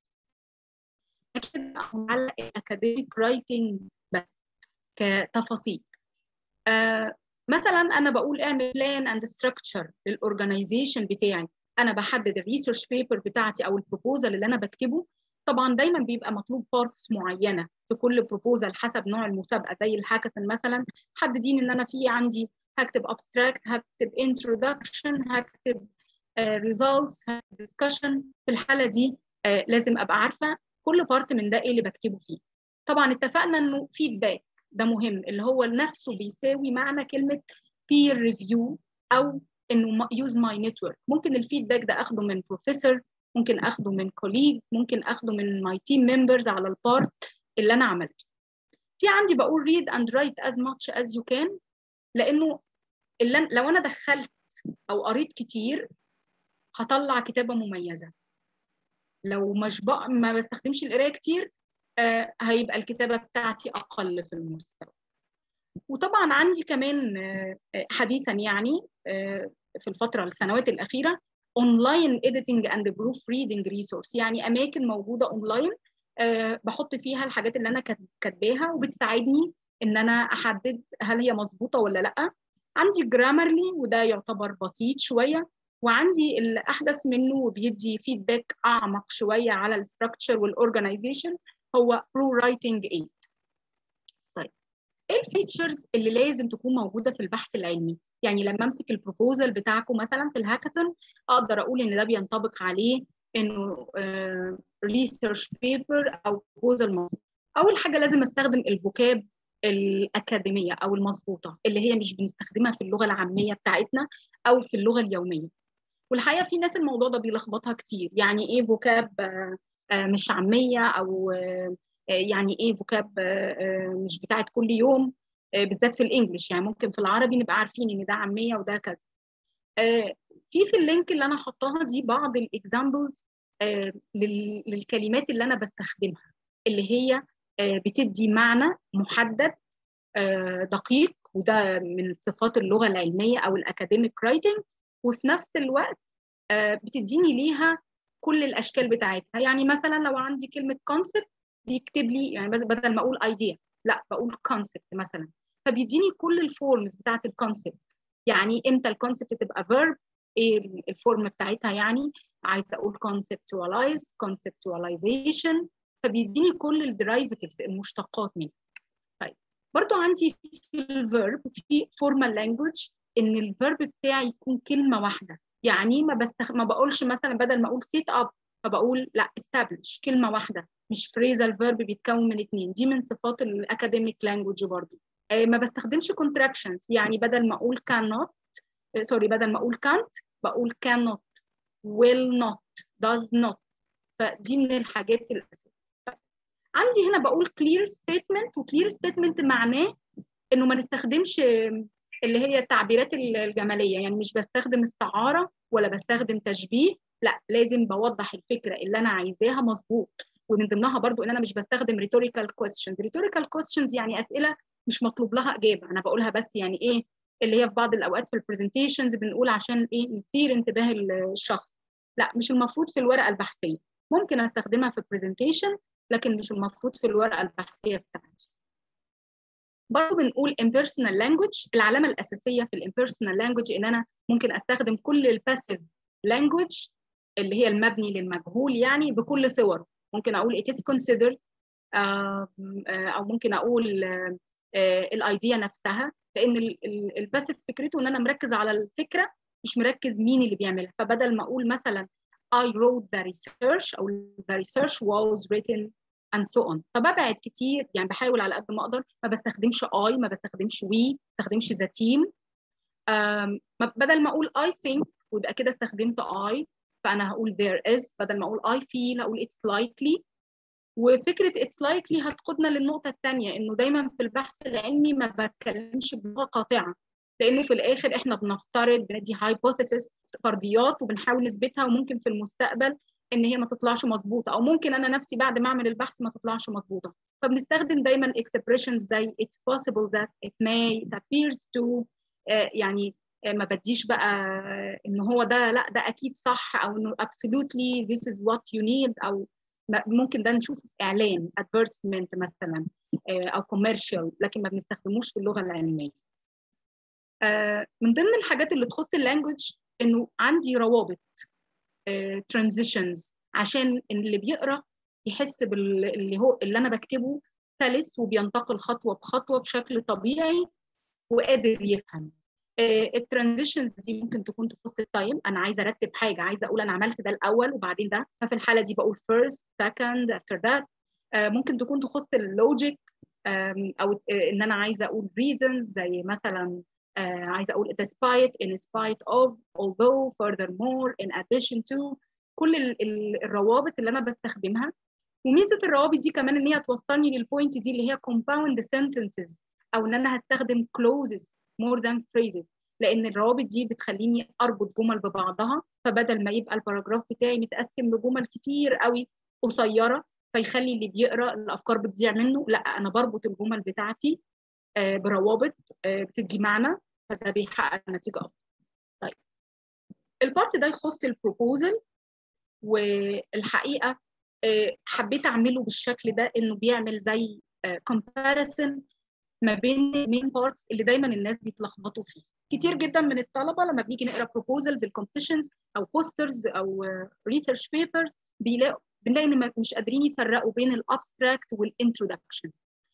اكيد على الاكاديميك رايتنج بس كتفاصيل آه مثلا انا بقول اعمل بلان اند ستراكشر للاورجنايزيشن بتاعي انا بحدد الريسيرش بيبر بتاعتي او البروبوزال اللي انا بكتبه طبعا دايما بيبقى مطلوب بارتس معينه في كل بروبوزال حسب نوع المسابقه زي الهاكاثون مثلا محددين ان انا في عندي هكتب ابستراكت هكتب انترودكشن هكتب ريزلتس هكتب ديسكشن في الحاله دي uh, لازم ابقى عارفه كل بارت من ده ايه اللي بكتبه فيه طبعا اتفقنا انه فيدباك ده مهم اللي هو نفسه بيساوي معنى كلمه peer review او انه use my network ممكن الفيدباك ده اخده من بروفيسور ممكن اخده من كوليج ممكن اخده من ماي تيم ممبرز على البارت اللي انا عملته في عندي بقول read and write as much as you can لانه اللي لو انا دخلت او قريت كتير هطلع كتابه مميزه لو مش بق... ما بستخدمش القرايه كتير آه هيبقى الكتابه بتاعتي اقل في المستوى وطبعا عندي كمان آه حديثا يعني آه في الفتره السنوات الاخيره اونلاين اديتنج اند بروف ريدنج ريسورس يعني اماكن موجوده اونلاين أه بحط فيها الحاجات اللي انا كاتباها وبتساعدني ان انا احدد هل هي مظبوطه ولا لا عندي جرامرلي وده يعتبر بسيط شويه وعندي الاحدث منه وبيدي فيدباك اعمق شويه على الستراكشر والاورجنايزيشن هو برو رايتنج 8 طيب ايه الفيتشرز اللي لازم تكون موجوده في البحث العلمي يعني لما امسك البروبوزل بتاعكم مثلا في الهاكاثون اقدر اقول ان ده بينطبق عليه انه ريسيرش بيبر او بروبوزل مظبوط اول حاجه لازم استخدم الفوكاب الاكاديميه او المظبوطه اللي هي مش بنستخدمها في اللغه العاميه بتاعتنا او في اللغه اليوميه والحقيقه في ناس الموضوع ده بيلخبطها كتير يعني ايه فوكاب مش عاميه او يعني ايه فوكاب مش بتاعت كل يوم بالذات في الانجليش يعني ممكن في العربي نبقى عارفين ان ده عاميه وده كذا في في اللينك اللي انا حطاها دي بعض الاكزامبلز للكلمات اللي انا بستخدمها اللي هي بتدي معنى محدد دقيق وده من صفات اللغه العلميه او الاكاديميك رايتنج وفي نفس الوقت بتديني ليها كل الاشكال بتاعتها يعني مثلا لو عندي كلمه كونسبت بيكتب لي يعني بدل ما اقول ايديا لا بقول كونسبت مثلا فبيديني كل الفورمز بتاعت الكونسبت يعني امتى الكونسبت تبقى فيرب ايه الفورم بتاعتها يعني عايزه اقول conceptualize conceptualization فبيديني كل الدرايفيتيفز المشتقات منه طيب برضو عندي في الفيرب في فورمال لانجوج ان الفيرب بتاعي يكون كلمه واحده يعني ما بستخ... ما بقولش مثلا بدل ما اقول سيت اب فبقول لا establish كلمه واحده مش فريزال فيرب بيتكون من اثنين دي من صفات الاكاديميك لانجوج برضو آه ما بستخدمش contractions يعني بدل ما اقول cannot سوري uh, بدل ما اقول can't بقول cannot will not does not فدي من الحاجات الاساسيه عندي هنا بقول clear statement و clear statement معناه انه ما نستخدمش اللي هي التعبيرات الجماليه يعني مش بستخدم استعاره ولا بستخدم تشبيه لا لازم بوضح الفكره اللي انا عايزاها مظبوط ومن ضمنها برضو ان انا مش بستخدم rhetorical questions rhetorical questions يعني اسئله مش مطلوب لها اجابه انا بقولها بس يعني ايه اللي هي في بعض الاوقات في البرزنتيشنز بنقول عشان ايه نثير انتباه الشخص لا مش المفروض في الورقه البحثيه ممكن استخدمها في البرزنتيشن لكن مش المفروض في الورقه البحثيه بتاعتي برضه بنقول impersonal language العلامه الاساسيه في الامبيرسونال لانجوج ان انا ممكن استخدم كل الباسيف لانجوج اللي هي المبني للمجهول يعني بكل صوره ممكن اقول it is considered او ممكن اقول الايديا نفسها لان الباسيف فكرته ان انا مركز على الفكره مش مركز مين اللي بيعملها فبدل ما اقول مثلا I wrote the research او the research was written and so on فببعد كتير يعني بحاول على قد ما اقدر ما بستخدمش I ما بستخدمش we ما بستخدمش the team بدل ما اقول I think ويبقى كده استخدمت I فانا هقول there is بدل ما اقول I feel هقول it's likely وفكره it's likely هتقودنا للنقطه الثانيه انه دايما في البحث العلمي ما بتكلمش بلغه قاطعه لانه في الاخر احنا بنفترض بندي hypothesis فرضيات وبنحاول نثبتها وممكن في المستقبل ان هي ما تطلعش مظبوطه او ممكن انا نفسي بعد ما اعمل البحث ما تطلعش مظبوطه فبنستخدم دايما expressions زي it's possible that it may it appears to uh, يعني uh, ما بديش بقى ان هو ده لا ده اكيد صح او انه absolutely this is what you need او ممكن ده نشوف في اعلان advertisement مثلا uh, او commercial لكن ما بنستخدموش في اللغه العلميه من ضمن الحاجات اللي تخص اللانجوج انه عندي روابط ترانزيشنز عشان اللي بيقرا يحس باللي هو اللي انا بكتبه سلس وبينتقل خطوه بخطوه بشكل طبيعي وقادر يفهم الترانزيشنز دي ممكن تكون تخص التايم انا عايزه ارتب حاجه عايزه اقول انا عملت ده الاول وبعدين ده ففي الحاله دي بقول first second after that ممكن تكون تخص اللوجيك او ان انا عايزه اقول reasons زي مثلا uh, عايزه اقول despite in spite of although furthermore in addition to كل ال ال الروابط اللي انا بستخدمها وميزه الروابط دي كمان ان هي توصلني للبوينت دي اللي هي compound sentences او ان انا هستخدم clauses more than phrases لان الروابط دي بتخليني اربط جمل ببعضها فبدل ما يبقى الباراجراف بتاعي متقسم لجمل كتير قوي قصيره فيخلي اللي بيقرا الافكار بتضيع منه لا انا بربط الجمل بتاعتي بروابط بتدي معنى فده بيحقق نتيجه افضل. طيب البارت ده يخص البروبوزل والحقيقه حبيت اعمله بالشكل ده انه بيعمل زي كومباريسون ما بين المين بارتس اللي دايما الناس بيتلخبطوا فيه كتير جدا من الطلبه لما بنيجي نقرا بروبوزلز الكومبيتيشنز او بوسترز او ريسيرش بيبرز بيلاقوا بنلاقي ان مش قادرين يفرقوا بين الابستراكت والانترودكشن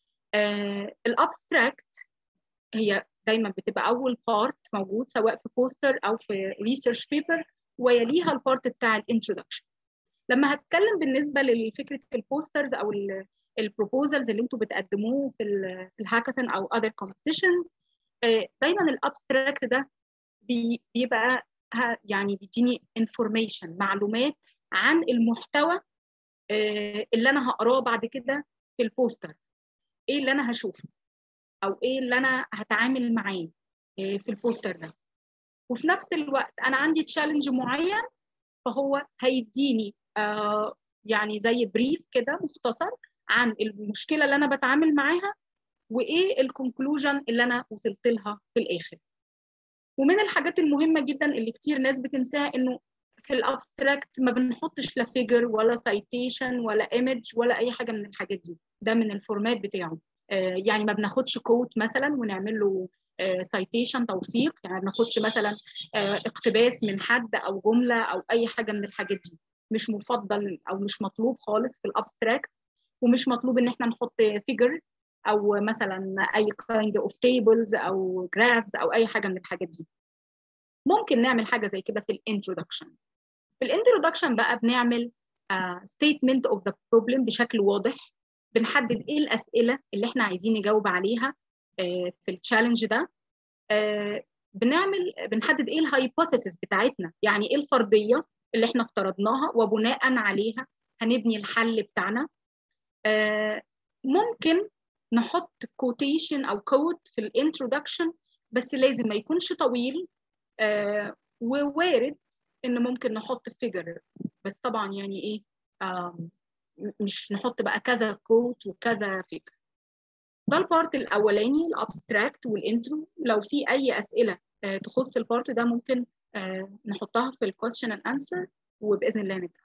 الابستراكت هي دايما بتبقى اول بارت موجود سواء في بوستر او في ريسيرش بيبر ويليها البارت بتاع الانترودكشن لما هتكلم بالنسبه لفكره البوسترز او البروبوزلز اللي انتوا بتقدموه في الهاكاثون او اذر كومبيتيشنز دايما الابستراكت ده بيبقى يعني بيديني انفورميشن معلومات عن المحتوى اللي انا هقراه بعد كده في البوستر ايه اللي انا هشوفه او ايه اللي انا هتعامل معاه في البوستر ده وفي نفس الوقت انا عندي تشالنج معين فهو هيديني آه يعني زي بريف كده مختصر عن المشكله اللي انا بتعامل معاها وايه الكونكلوجن اللي انا وصلت لها في الاخر ومن الحاجات المهمه جدا اللي كتير ناس بتنساها انه في الابستراكت ما بنحطش لا فيجر ولا سايتيشن ولا ايمج ولا اي حاجه من الحاجات دي ده من الفورمات بتاعه آه يعني ما بناخدش كوت مثلا ونعمل له سايتيشن آه توثيق يعني ما بناخدش مثلا آه اقتباس من حد او جمله او اي حاجه من الحاجات دي مش مفضل او مش مطلوب خالص في الابستراكت ومش مطلوب ان احنا نحط فيجر او مثلا اي kind of tables او graphs او اي حاجه من الحاجات دي ممكن نعمل حاجه زي كده في الانترودكشن في الانترودكشن بقى بنعمل uh, statement of the problem بشكل واضح بنحدد ايه الاسئله اللي احنا عايزين نجاوب عليها uh, في التشالنج ده uh, بنعمل بنحدد ايه الهايبوثيسيس بتاعتنا يعني ايه الفرضيه اللي احنا افترضناها وبناء عليها هنبني الحل بتاعنا ممكن نحط كوتيشن او كوت في الانترودكشن بس لازم ما يكونش طويل ووارد ان ممكن نحط فيجر بس طبعا يعني ايه مش نحط بقى كذا كوت وكذا فيجر ده البارت الاولاني الابستراكت والانترو لو في اي اسئله تخص البارت ده ممكن نحطها في الكويستشن اند انسر وباذن الله نبدا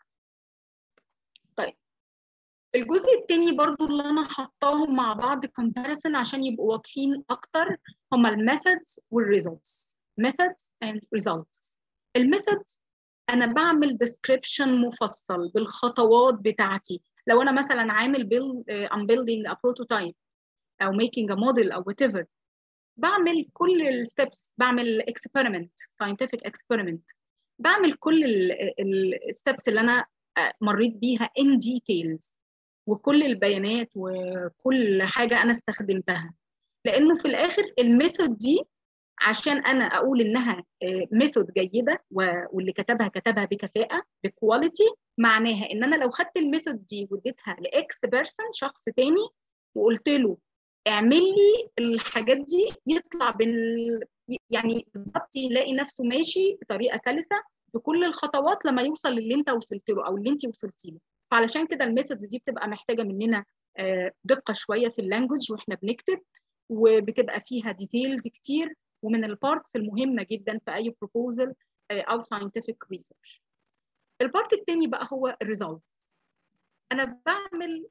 طيب الجزء التاني برضو اللي انا حطاهم مع بعض comparison عشان يبقوا واضحين اكتر هما الميثودز والريزلتس methods and results الميثودز انا بعمل description مفصل بالخطوات بتاعتي لو انا مثلا عامل build uh, I'm building a prototype او making a model او whatever بعمل كل الستبس بعمل experiment scientific experiment بعمل كل الستبس اللي انا مريت بيها in details وكل البيانات وكل حاجه انا استخدمتها لانه في الاخر الميثود دي عشان انا اقول انها ميثود جيده واللي كتبها كتبها بكفاءه بكواليتي معناها ان انا لو خدت الميثود دي واديتها لاكس بيرسون شخص تاني وقلت له اعمل لي الحاجات دي يطلع بال يعني بالظبط يلاقي نفسه ماشي بطريقه سلسه بكل الخطوات لما يوصل للي انت وصلت له او اللي انت وصلتي له فعلشان كده الميثودز دي بتبقى محتاجه مننا دقه شويه في اللانجوج واحنا بنكتب وبتبقى فيها ديتيلز كتير ومن البارتس المهمه جدا في اي بروبوزل او ساينتفك ريسيرش البارت الثاني بقى هو الريزلتس انا بعمل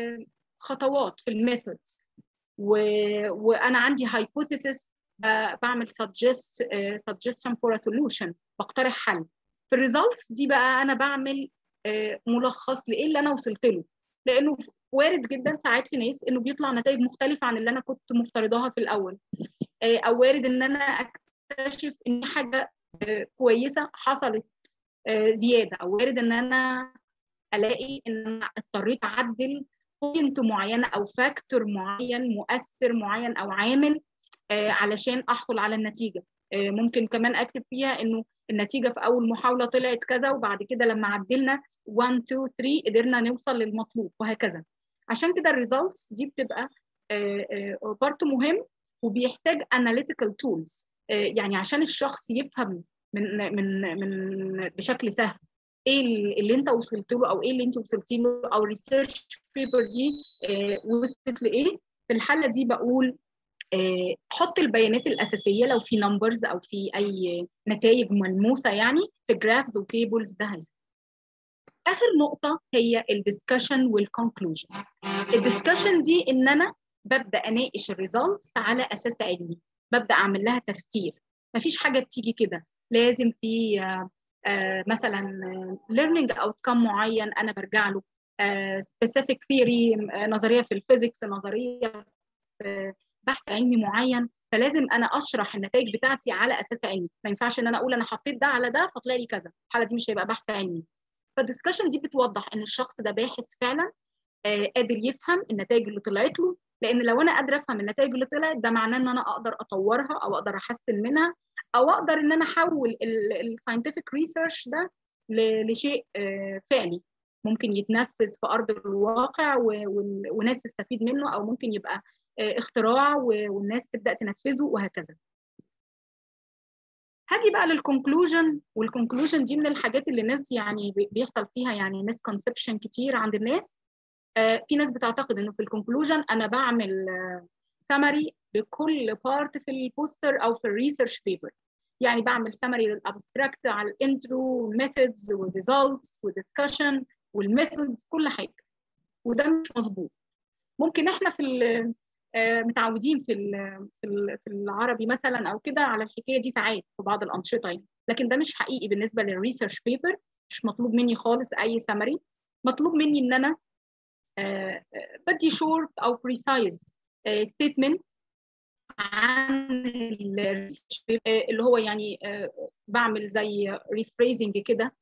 خطوات في الميثودز و... وانا عندي hypothesis بعمل suggest suggestion for a solution بقترح حل في الريزلتس دي بقى انا بعمل ملخص لايه اللي انا وصلت له لانه وارد جدا ساعات في ناس انه بيطلع نتائج مختلفه عن اللي انا كنت مفترضاها في الاول او وارد ان انا اكتشف ان حاجه كويسه حصلت زياده او وارد ان انا الاقي ان انا اضطريت اعدل بوينت معينه او فاكتور معين مؤثر معين او عامل علشان احصل على النتيجه ممكن كمان اكتب فيها انه النتيجه في اول محاوله طلعت كذا وبعد كده لما عدلنا 1 2 3 قدرنا نوصل للمطلوب وهكذا عشان كده الريزلتس دي بتبقى بارت مهم وبيحتاج analytical tools يعني عشان الشخص يفهم من من من بشكل سهل ايه اللي انت وصلت له او ايه اللي انت وصلتي له او الريسيرش بيبر دي وصلت لايه في الحاله دي بقول حط البيانات الاساسيه لو في نمبرز او في اي نتائج ملموسه يعني في جرافز وتيبلز ده هيساعد اخر نقطه هي الدiscussion والكونكلوجن الدiscussion دي ان انا ببدا اناقش الريزلتس على اساس علمي ببدا اعمل لها تفسير مفيش حاجه بتيجي كده لازم في آه آه مثلا learning outcome معين انا برجع له آه specific theory نظريه في الفيزيكس نظريه في بحث علمي معين فلازم انا اشرح النتائج بتاعتي على اساس علمي ما ينفعش ان انا اقول انا حطيت ده على ده فطلع لي كذا الحاله دي مش هيبقى بحث علمي فالدسكشن دي بتوضح ان الشخص ده باحث فعلا قادر يفهم النتائج اللي طلعت له لان لو انا قادره افهم النتائج اللي طلعت ده معناه ان انا اقدر اطورها او اقدر احسن منها او اقدر ان انا احول الساينتفك ريسيرش ده لشيء فعلي ممكن يتنفذ في ارض الواقع وناس تستفيد منه او ممكن يبقى اختراع والناس تبدا تنفذه وهكذا هاجي بقى للكونكلوجن والكونكلوجن دي من الحاجات اللي الناس يعني بيحصل فيها يعني مسكونسبشن كتير عند الناس آه في ناس بتعتقد انه في الكونكلوجن انا بعمل سمري لكل بارت في البوستر او في الريسيرش بيبر يعني بعمل سمري للابستراكت على الانترو والميثودز والريزلتس والدسكشن والميثودز كل حاجه وده مش مظبوط ممكن احنا في متعودين في في العربي مثلا او كده على الحكايه دي ساعات في بعض الانشطه يعني لكن ده مش حقيقي بالنسبه للريسيرش بيبر مش مطلوب مني خالص اي سمري مطلوب مني ان انا بدي شورت او بريسايز ستيتمنت عن الريسيرش اللي هو يعني بعمل زي ريفريزنج كده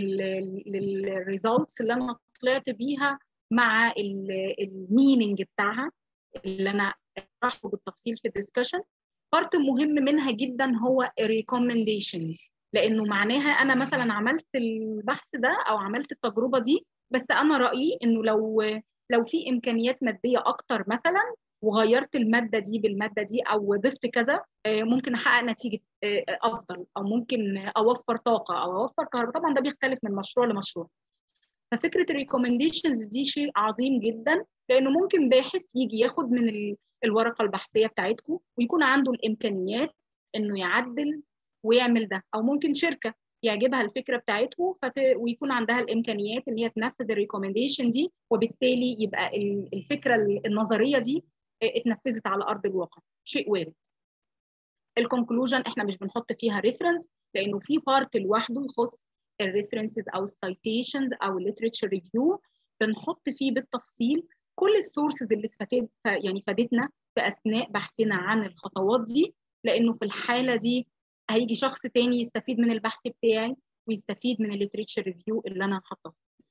للريزلتس اللي انا طلعت بيها مع الميننج بتاعها اللي انا اشرحه بالتفصيل في الدسكشن بارت مهم منها جدا هو recommendations لانه معناها انا مثلا عملت البحث ده او عملت التجربه دي بس انا رايي انه لو لو في امكانيات ماديه اكتر مثلا وغيرت الماده دي بالماده دي او ضفت كذا ممكن احقق نتيجه افضل او ممكن اوفر طاقه او اوفر كهرباء طبعا ده بيختلف من مشروع لمشروع ففكره الريكومنديشنز دي شيء عظيم جدا لانه ممكن باحث يجي ياخد من الورقه البحثيه بتاعتكم ويكون عنده الامكانيات انه يعدل ويعمل ده او ممكن شركه يعجبها الفكره بتاعته فت... ويكون عندها الامكانيات ان هي تنفذ الريكومنديشن دي وبالتالي يبقى الفكره النظريه دي اتنفذت على ارض الواقع شيء وارد الكونكلوجن احنا مش بنحط فيها ريفرنس لانه في بارت لوحده يخص الريفرنسز او السايتيشنز او الليترشر ريفيو بنحط فيه بالتفصيل كل السورسز اللي فاتت يعني فادتنا في اثناء بحثنا عن الخطوات دي لانه في الحاله دي هيجي شخص تاني يستفيد من البحث بتاعي ويستفيد من الليترشر ريفيو اللي انا حاطاه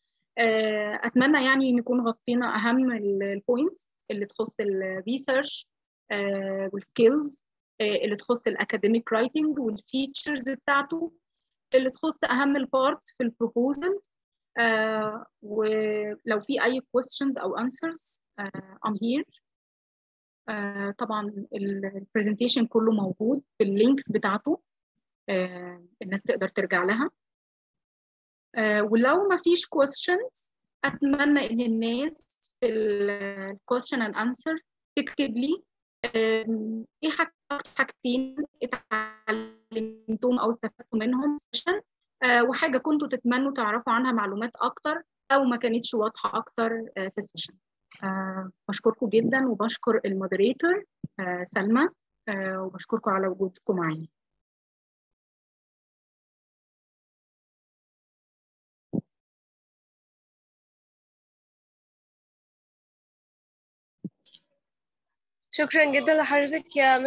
اتمنى يعني نكون غطينا اهم البوينتس اللي تخص الريسيرش والسكيلز اللي تخص الاكاديميك رايتنج والفيتشرز بتاعته اللي تخص اهم البارتس في البروبوزل uh, ولو في اي questions او answers uh, I'm here uh, طبعا البرزنتيشن كله موجود باللينكس بتاعته uh, الناس تقدر ترجع لها uh, ولو ما فيش questions اتمنى ان الناس في ال question and answer تكتب لي ايه حاجتين اتعلمتهم او استفدتوا منهم سيشن وحاجه كنتوا تتمنوا تعرفوا عنها معلومات اكتر او ما كانتش واضحه اكتر في السيشن بشكركم جدا وبشكر المودريتور سلمى وبشكركم على وجودكم معايا شكرا جدا لحضرتك يا